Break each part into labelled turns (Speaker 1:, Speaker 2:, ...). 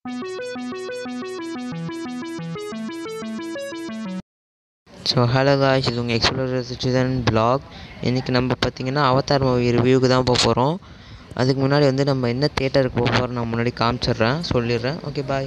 Speaker 1: So hello guys இது உங்கள் explorer citizen black இன்றைக்கி நம்ம பார்த்தீங்கன்னா அவதார் மூவி ரிவ்யூக்கு தான் போக போகிறோம் அதுக்கு முன்னாடி வந்து நம்ம என்ன தேட்டருக்கு போக போகிறோம் நான் முன்னாடி காமிச்சிடுறேன் சொல்லிடுறேன் ஓகே பாய்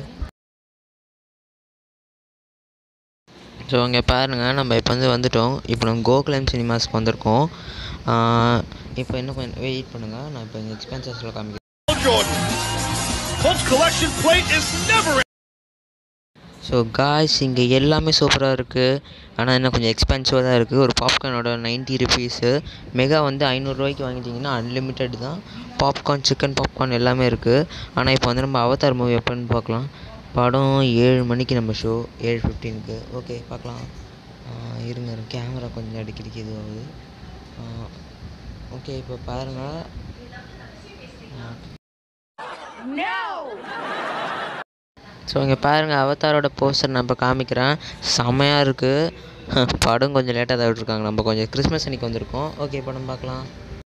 Speaker 1: ஸோ இங்கே பாருங்கள் நம்ம இப்போ வந்து வந்துட்டோம் இப்போ நம்ம கோகுலம் சினிமாஸ்க்கு வந்திருக்கோம் இப்போ இன்னும் கொஞ்சம் வெயிட் பண்ணுங்கள் நான் இப்போ இங்கே எக்ஸ்பென்சஸில் காமிக்கிறேன்
Speaker 2: Jordan. Colts collection plate is never
Speaker 1: so guys இங்கே எல்லாமே சூப்பராக இருக்குது ஆனால் இன்னும் கொஞ்சம் எக்ஸ்பென்சிவாக தான் இருக்குது ஒரு பாப்கார்னோட நைன்ட்டி ருபீஸு மெகா வந்து ஐநூறுரூவாய்க்கு வாங்கிட்டிங்கன்னா அன்லிமிட்டெட் தான் பாப்கார்ன் சிக்கன் பாப்கார்ன் எல்லாமே இருக்குது ஆனால் இப்போ வந்து நம்ம அவதார் மூவி எப்போன்னு பார்க்கலாம் படம் ஏழு மணிக்கு நம்ம ஷோ ஏழு ஃபிஃப்டீனுக்கு ஓகே பார்க்கலாம் ஆஹ் இருங்க இருங்க கேமரா கொஞ்சம் அடிக்கடிக்கு இது ஆகுது ஓகே இப்போ பாருங்கள் ஸோ இங்கே பாருங்கள் அவதாரோட போஸ்டர் நான் இப்போ காமிக்கிறேன் செமையாக இருக்குது படம் கொஞ்சம் லேட்டாக தான் விட்ருக்காங்க நம்ம கொஞ்சம் கிறிஸ்மஸ் அன்னைக்கு வந்திருக்கோம் ஓகே படம் பார்க்கலாம்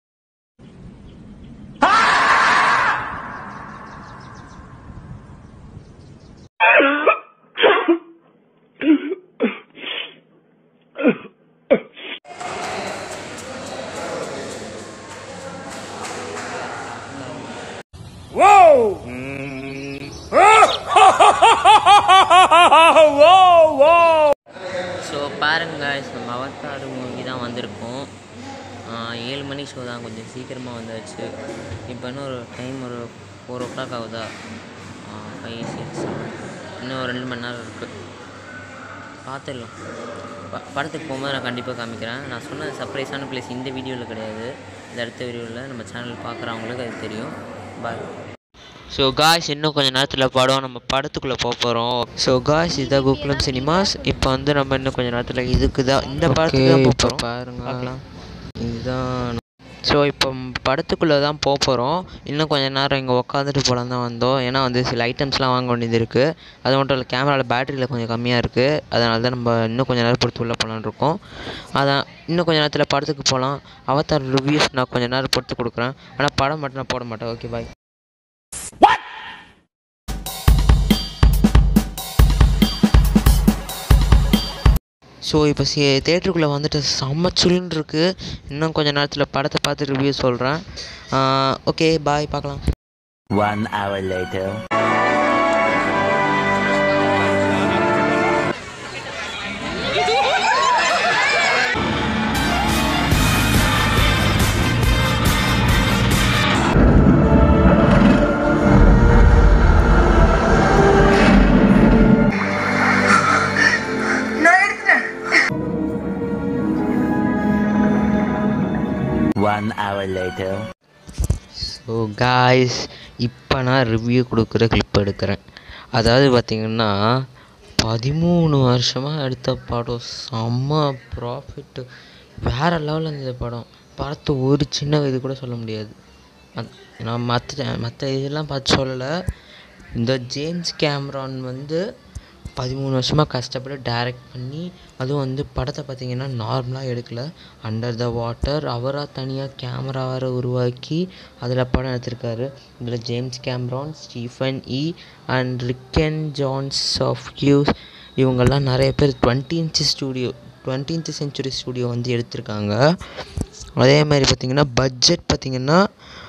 Speaker 2: Whoa! whoa, whoa!
Speaker 1: ஸோ பாருங்க guys, நம்ம அவதார் மூவி தான் வந்திருக்கோம் ஆஹ் ஏழு மணி ஷோ தான் கொஞ்சம் சீக்கிரமாக வந்தாச்சு இப்போ இன்னும் ஒரு டைம் ஒரு ஃபோர் ஓ கிளாக் ஆகுதா ஃபைவ் சிக்ஸ் இன்னும் ஒரு ரெண்டு மணி நேரம் இருக்குது பார்த்துடலாம் ப படத்துக்கு போகும்போது நான் கண்டிப்பாக காமிக்கிறேன் நான் சொன்ன சர்ப்ரைஸான பிளேஸ் இந்த வீடியோவில் கிடையாது இந்த அடுத்த வீடியோவில் நம்ம சேனல் பார்க்குறவங்களுக்கு அது தெரியும் பாய் ஸோ காய்ஸ் இன்னும் கொஞ்சம் நேரத்தில் படம் நம்ம படத்துக்குள்ளே போக போகிறோம் ஸோ காய்ஸ் இதான் கோகுலம் சினிமாஸ் இப்போ வந்து நம்ம இன்னும் கொஞ்சம் நேரத்தில் இதுக்கு தான் இந்த படத்துக்கு தான் போக போகிறோம் பாருங்க பார்க்கலாம் இதுதான் ஸோ இப்போ படத்துக்குள்ளே தான் போக போகிறோம் இன்னும் கொஞ்சம் நேரம் இங்கே உட்காந்துட்டு போகலாம் தான் வந்தோம் ஏன்னா வந்து சில ஐட்டம்ஸ்லாம் வாங்க வேண்டியது இருக்குது அது மட்டும் இல்லை கேமராவில் பேட்டரியில் கொஞ்சம் கம்மியாக இருக்குது அதனால தான் நம்ம இன்னும் கொஞ்சம் நேரம் பொறுத்து உள்ளே போகலான்னு இருக்கோம் அதான் இன்னும் கொஞ்சம் நேரத்தில் படத்துக்கு போகலாம் அவதார் ரிவ்யூஸ் நான் கொஞ்சம் நேரம் பொறுத்து கொடுக்குறேன் ஆனால் படம் மட்டும் நான் போட மாட்டேன் ஓகே பாய் ஸோ இப்போ சி தேட்டருக்குள்ளே வந்துட்டு செம்ம சுல்லுன்னு இருக்குது இன்னும் கொஞ்சம் நேரத்தில் படத்தை பார்த்து ரிவ்யூ சொல்கிறேன் ஓகே பாய் பார்க்கலாம்
Speaker 3: One hour later. One hour later.
Speaker 1: So guys இப்போ நான் ரிவ்யூ கொடுக்குற கிளிப் எடுக்கிறேன் அதாவது பார்த்திங்கன்னா பதிமூணு வருஷமாக எடுத்த படம் செம்ம ப்ராஃபிட்டு வேறு லெவலில் இருந்தது படம் பார்த்து ஒரு சின்ன இது கூட சொல்ல முடியாது அத்- நான் மற்ற மற்ற இதெல்லாம் பார்த்து சொல்லலை இந்த ஜேம்ஸ் கேமரான் வந்து பதிமூணு வருஷமாக கஷ்டப்பட்டு டைரக்ட் பண்ணி அதுவும் வந்து படத்தை பார்த்தீங்கன்னா நார்மலாக எடுக்கல அண்டர் த வாட்டர் அவராக தனியாக கேமரா வேறு உருவாக்கி அதில் படம் எடுத்திருக்காரு இதில் ஜேம்ஸ் கேம்ரான் ஸ்டீஃபன் இ அண்ட் ரிக்கன் ஜான்ஸ் ஆஃப் ஹியூஸ் இவங்கெல்லாம் நிறைய பேர் twenty inch studio twenty century studio வந்து எடுத்திருக்காங்க அதே மாதிரி பார்த்தீங்கன்னா பட்ஜெட் பார்த்தீங்கன்னா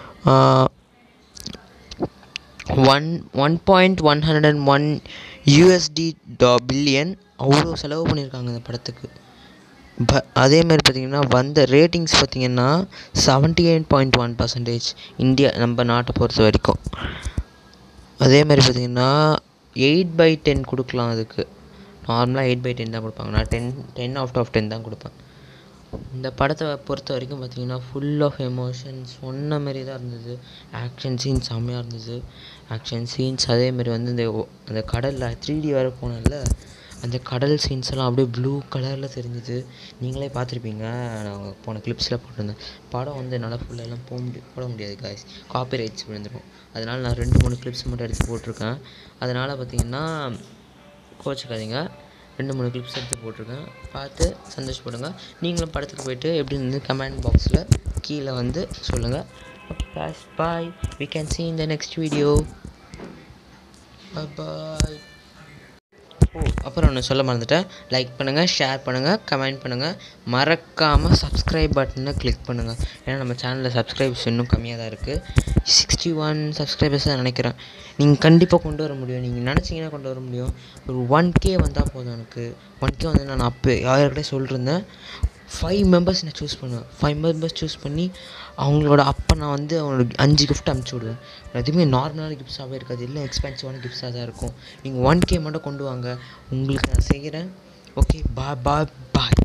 Speaker 1: one one point one hundred and one USD டா பில்லியன் அவ்வளோ செலவு பண்ணியிருக்காங்க இந்த படத்துக்கு ப அதே மாதிரி பார்த்தீங்கன்னா வந்த ரேட்டிங்ஸ் பார்த்தீங்கன்னா seventy eight point one percentage India நம்ம நாட்டை பொறுத்த வரைக்கும் அதே மாதிரி பார்த்தீங்கன்னா எயிட் பை டென் கொடுக்கலாம் அதுக்கு நார்மலாக எயிட் பை டென் தான் கொடுப்பாங்க நான் ten ten out of ten தான் கொடுப்பேன் இந்த படத்தை பொறுத்த வரைக்கும் பார்த்தீங்கன்னா ஃபுல் ஆஃப் எமோஷன்ஸ் சொன்ன மாரி தான் இருந்தது ஆக்ஷன் சீன்ஸ் செம்மையாக இருந்தது ஆக்ஷன் சீன்ஸ் அதே மாதிரி வந்து இந்த ஒ- அந்த கடலில் த்ரீ டி வர போனல அந்த கடல் சீன்ஸ் எல்லாம் அப்படியே ப்ளூ கலரில் தெரிஞ்சுது நீங்களே பார்த்துருப்பீங்க நான் போன கிளிப்ஸில் போட்டிருந்தேன் படம் வந்து என்னால் ஃபுல்லெல்லாம் போக முடியும் போட முடியாது காய்ஸ் காப்பி ரைட்ஸ் விழுந்துடும் அதனால் நான் ரெண்டு மூணு கிளிப்ஸ் மட்டும் எடுத்து போட்டிருக்கேன் அதனால் பார்த்தீங்கன்னா கோச்சிக்காதீங்க ரெண்டு மூணு கிளிப்ஸ் எடுத்து போட்டிருக்கேன் பார்த்து சந்தோஷப்படுங்க நீங்களும் படத்துக்கு போயிட்டு எப்படி இருந்து கமெண்ட் பாக்ஸில் கீழே வந்து சொல்லுங்கள் bye we can see in the next video bye ஓ அப்புறம் ஒன்று சொல்ல மறந்துட்டேன் லைக் பண்ணுங்கள் ஷேர் பண்ணுங்கள் கமெண்ட் பண்ணுங்கள் மறக்காமல் சப்ஸ்கிரைப் பட்டனை கிளிக் பண்ணுங்கள் ஏன்னா நம்ம சேனலில் சப்ஸ்கிரைபர்ஸ் இன்னும் கம்மியாக தான் இருக்குது சிக்ஸ்டி ஒன் சப்ஸ்கிரைபர்ஸ் தான் நினைக்கிறேன் நீங்கள் கண்டிப்பாக கொண்டு வர முடியும் நீங்கள் நினச்சிங்கன்னா கொண்டு வர முடியும் ஒரு ஒன் கே வந்தால் போதும் எனக்கு ஒன் கே வந்து நான் அப்போ யார்கிட்டே சொல்லிருந்தேன் ஃபைவ் மெம்பர்ஸ் நான் சூஸ் பண்ணுவேன் ஃபைவ் மெம்பர்ஸ் சூஸ் பண்ணி அவங்களோட அப்போ நான் வந்து அவங்களுக்கு அஞ்சு கிஃப்ட் அனுப்பிச்சி விடுவேன் எதுவுமே நார்மலான கிஃப்ட்ஸாகவே இருக்காது எல்லாம் எக்ஸ்பென்சிவான கிஃப்ட்ஸாக தான் இருக்கும் நீங்கள் ஒன் கே மட்டும் கொண்டு வாங்க உங்களுக்கு நான் செய்கிறேன் ஓகே பா பா பாய்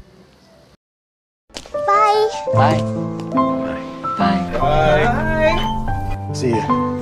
Speaker 3: Bye.
Speaker 2: See ya.